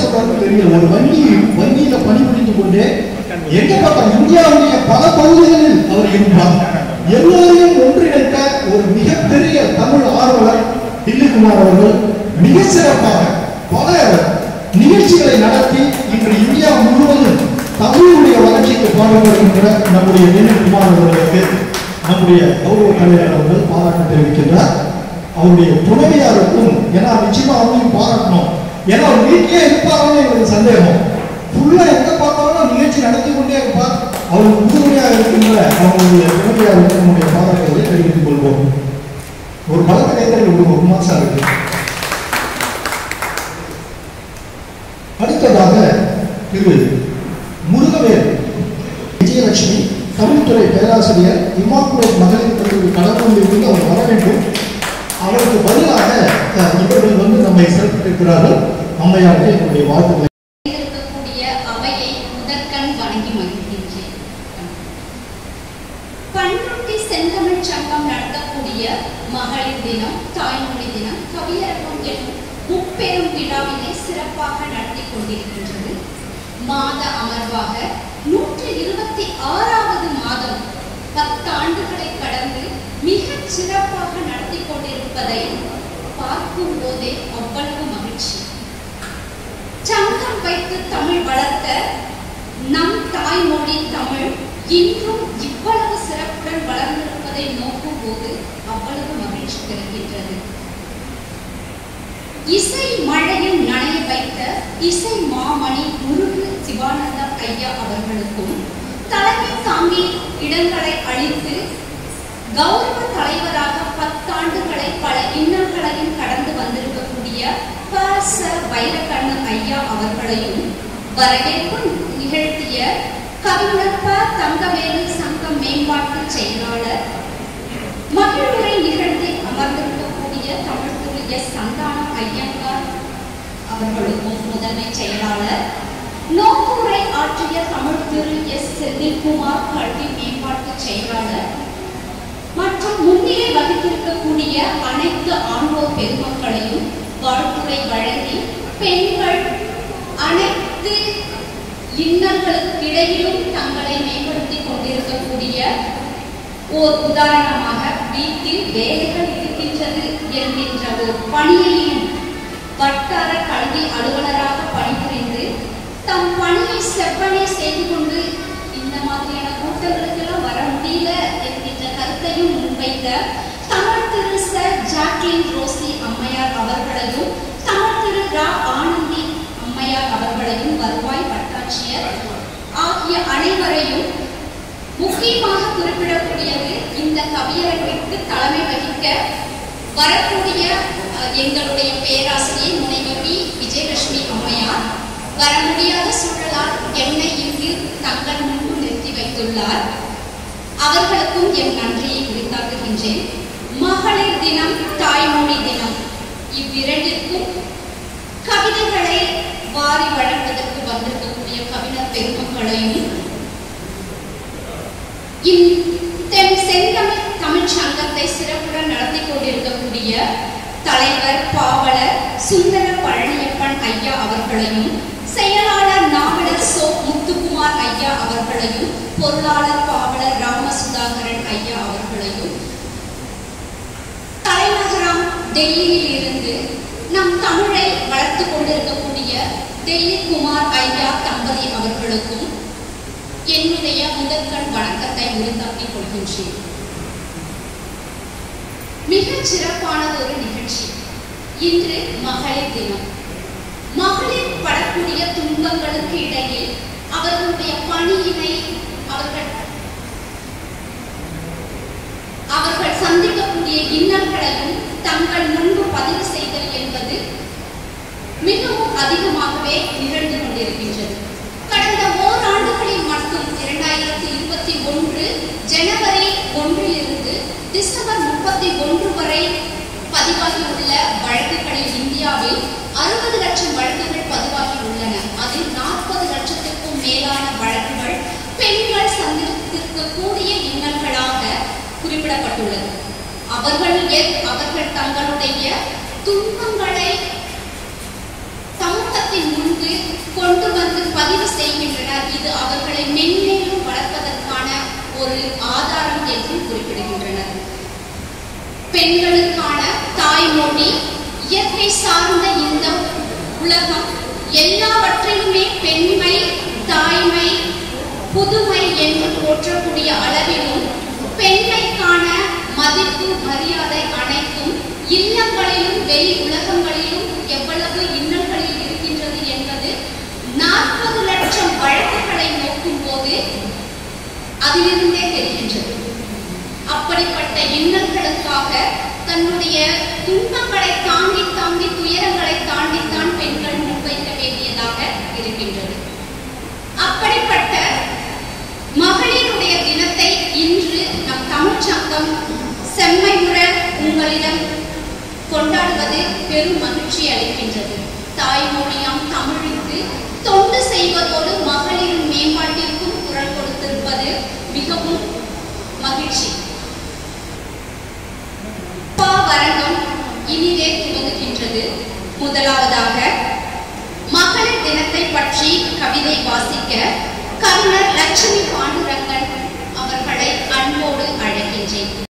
சொல்றாருன்னு தெரியல ஒரு வங்கி வங்கியில பணிபுரிந்து கொண்டே எங்க பார்த்தாலும் இந்தியாவுடைய பல பகுதிகளில் அவர் இருந்தார் எல்லோரையும் ஒன்றிணைத்த ஒரு மிகப்பெரிய தமிழ் ஆர்வலர் டில்லிகுமார் அவர்கள் மிக சிறப்பாக பல நிகழ்ச்சிகளை நடத்தி இன்று இந்தியா முழுவதும் தமிழுடைய வளர்ச்சிக்கு பாடுபடுகின்ற நம்முடைய டில்லிகுமார் அவர்களுக்கு நம்முடைய கௌரவ தலைவர் அவர்கள் பாராட்டு தெரிவிக்கின்றார் அவருடைய துணைவியாருக்கும் ஏன்னா நிச்சயமா அவங்களையும் பாராட்டணும் ஏன்னா அவர் வீட்டிலே இருப்பாங்கன்னு எனக்கு சந்தேகம் ஃபுல்லா எங்க பார்த்தாலும் நிகழ்ச்சி நடத்தி கொண்டே இருப்பார் அவருக்கு உறுதுணையாக இருக்கின்ற அவங்களுடைய துணைவியாருக்கு நம்முடைய பாராட்டுகளை தெரிவித்துக் கொள்வோம் ஒரு பலத்த கைத்தறி ஒரு குமார் சார் இருக்கு அடுத்ததாக திரு முருகவேல் விஜயலட்சுமி தமிழ்துறை பேராசிரியர் இமாக்குலேட் மகளிர் கல்லூரி கடலூரிலிருந்து அவர் வர வேண்டும் அவருக்கு பதிலாக அஹ், இவர்கள் வந்து நம்மை சிறப்பித்திருக்கிறார்கள் அம்மையாருக்கு என்னுடைய வாழ்த்துக்களை இருக்கக்கூடிய அவையை முதற்கண் வணங்கி மகிழ்கின்றேன் பண்ருட்டி செந்தமிழ் சங்கம் நடத்தக்கூடிய மகளிர் தினம் தாய்மொழி தினம் கவியரங்கம் எனும் முப்பெரும் விழாவினை சிறப்பாக நடத்தி கொண்டிருக்கின்றது மாத அமர்வாக நூற்றி இருபத்தி ஆறாவது மாதம் பத்தாண்டுகளை கடந்து மிகச் சிறப்பாக நடத்தி கொண்டிருப்பதை பார்க்கும் போதே அவ்வளவு மகிழ்ச்சி சங்கம் வைத்து தமிழ் வளர்த்த நம் தாய்மொழி தமிழ் இன்றும் இவ்வளவு சிறப்புடன் வளர்ந்திருப்பதை நோக்கும் போது அவ்வளவு மகிழ்ச்சி பெறுகின்றது இசை மழையில் நனைய வைத்த இசை மாமணி முருகு சிவானந்தம் ஐயா அவர்களுக்கும் தலைமை தாங்கி இடங்களை அளித்து கௌரவ தலைவராக பத்தாண்டுகளை பல இன்னல்களையும் கடந்து வந்திருக்கக்கூடிய ப ச வைரக்கண்ணு ஐயா அவர்களையும் வரவேற்பு நிகழ்த்திய கவிஞர் ப தங்கவேலு சங்க மேம்பாட்டு செயலாளர் மகிழ்வுரை நிகழ்த்தி அமர்ந்திருக்கக்கூடிய தமிழ் திரு எஸ் சந்தானம் ஐயங்கார் அவர்களுக்கும் முதன்மை செயலாளர் நோக்குரை ஆற்றிய தமிழ் திரு எஸ் செந்தில்குமார் கல்வி மேம்பாட்டு செயலாளர் மற்றும் முன்னிலை வகித்திருக்கக்கூடிய அனைத்து ஆண்வோர் பெருமக்களையும் வாழ்த்துறை வழங்கி பெண்கள் அனைத்து இன்னல்களுக்கு இடையிலும் தங்களை மேம்படுத்திக் கொண்டிருக்கக்கூடிய ஓர் உதாரணமாக வீட்டில் வேலைகள் இருக்கின்றது என்கின்ற ஒரு பணியையும் வட்டார கல்வி அலுவலராக பணிபுரிந்து தம் பணியை செவ்வனே செய்து கொண்டு இந்த மாதிரியான கூட்டங்களுக்கெல்லாம் வர முடியல என்கின்ற கருத்தையும் முன்வைத்த Tamil Thiru sir Jacqueline Rosy அம்மையார் அவர்களையும் தமிழ் திரு ரா ஆனந்தி அம்மையார் அவர்களையும் வருவாய் வட்டாட்சியர் ஆகிய அனைவரையும் முக்கியமாக குறிப்பிடக்கூடியது இந்த கவியரங்கிற்கு தலைமை வகிக்க வரக்கூடிய அஹ், எங்களுடைய பேராசிரியர் முனைவர் வி விஜயலட்சுமி அம்மையார் வர முடியாத சூழலால் என்னை இங்கு தங்கள் முன்பு நிறுத்தி வைத்துள்ளார் அவர்களுக்கும் என் நன்றியை உரித்தாக்குகின்றேன் மகளிர் தினம் தாய்மொழி தினம் இவ்விரண்டிற்கும் கவிதைகளை வாரி வழங்குவதற்கு வந்திருக்கக்கூடிய கவிஞர் பெருமக்களையும் தென் செந்தமிழ் தமிழ் சங்கத்தை சிறப்புடன் நடத்தி கொண்டிருக்கக்கூடிய தலைவர் பாவலர் சுந்தர பழனியப்பன் ஐயா அவர்களையும் செயலாளர் நாவலர் சோ முத்துக்குமார் ஐயா அவர்களையும் பொருளாளர் பாவலர் ராமசுதாகரன் ஐயா அவர்களையும் தலைநகரம் டெல்லியில் இருந்து நம் தமிழை வளர்த்து கொண்டிருக்கக்கூடிய டெல்லி குமார் ஐயா தம்பதி அவர்களுக்கும் என்னுடைய முதற்கண் வணக்கத்தை உரித்தாக்கிக் கொள்கின்றேன் மிகச் சிறப்பானது ஒரு நிகழ்ச்சி இன்று மகளிர் தினம் மகளிர் படக்கூடிய துன்பங்களுக்கு இடையில் அவர்களுடைய பணியினை அவர்கள் அவர்கள் சந்திக்கக்கூடிய இன்னல்களையும் தங்கள் முன்பு பதிவு செய்தல் என்பது மிகவும் அதிகமாகவே நிகழ்ந்து கொண்டிருக்கின்றது கடந்த ஓராண்டுகளில் மட்டும் இரண்டாயிரத்தி இருபத்தி ஒன்று ஜனவரி ஒன்றிலிருந்து டிசம்பர் முப்பத்தி ஒன்று வரை பதிவாகியுள்ள வழக்குகளில் இந்தியாவில் அறுபது லட்சம் வழக்குகள் பதிவாகி உள்ளன அதில் நாற்பது லட்சத்திற்கும் மேலான வழக்குகள் பெண்கள் சந்தித்திருக்கக்கூடிய இன்னல்களாக குறிப்பிடப்பட்டுள்ளது அவர்கள் எத்- அவர்கள் தங்களுடைய துன்பங்களை சமூகத்தின் முன்பு பதிவு செய்கின்றனர் இது அவர்களை மென்மேலும் வளர்ப்பதற்கான ஒரு ஆதாரம் என்றும் குறிப்பிடுகின்றனர் பெண்களுக்கான தாய்மொழி இயற்கை சார்ந்த இந்த உலகம் எல்லாவற்றிலுமே பெண்மை தாய்மை புதுமை என்று போற்றக்கூடிய அளவிலும் பெண்மைக்கான மதிப்பு மரியாதை அனைத்தும் இல்லங்களிலும் வெளி உலகங்களிலும் எவ்வளவு இன்னல்களில் இருக்கின்றது என்பது நாற்பது லட்சம் வழக்குகளை நோக்கும் போது அதிலிருந்தே தெரிகின்றது அப்படிப்பட்ட இன்னல்களுக்காக தன்னுடைய துன்பங்களை தாண்டி தாண்டி துயரங்களை தாண்டித்தான் பெண்கள் முன்வைக்க வேண்டியதாக இருக்கின்றது அப்படிப்பட்ட மகளிருடைய தினத்தை இன்று நம் தமிழ்ச் சங்கம் செம்மையுற உங்களிடம் கொண்டாடுவது பெரும் மகிழ்ச்சி அளிக்கின்றது தாய்மொழியாம் தமிழுக்கு தொண்டு செய்வதோடு மகளிரின் மேம்பாட்டிற்கும் குரல் கொடுத்திருப்பது மிகவும் மகிழ்ச்சி பாவரங்கம் இனிதே துவங்குகின்றது முதலாவதாக மகளிர் தினத்தை பற்றி கவிதை வாசிக்க கவிஞர் லட்சுமி பாண்டுரங்கன் அவர்களை அன்போடு அழைக்கின்றேன்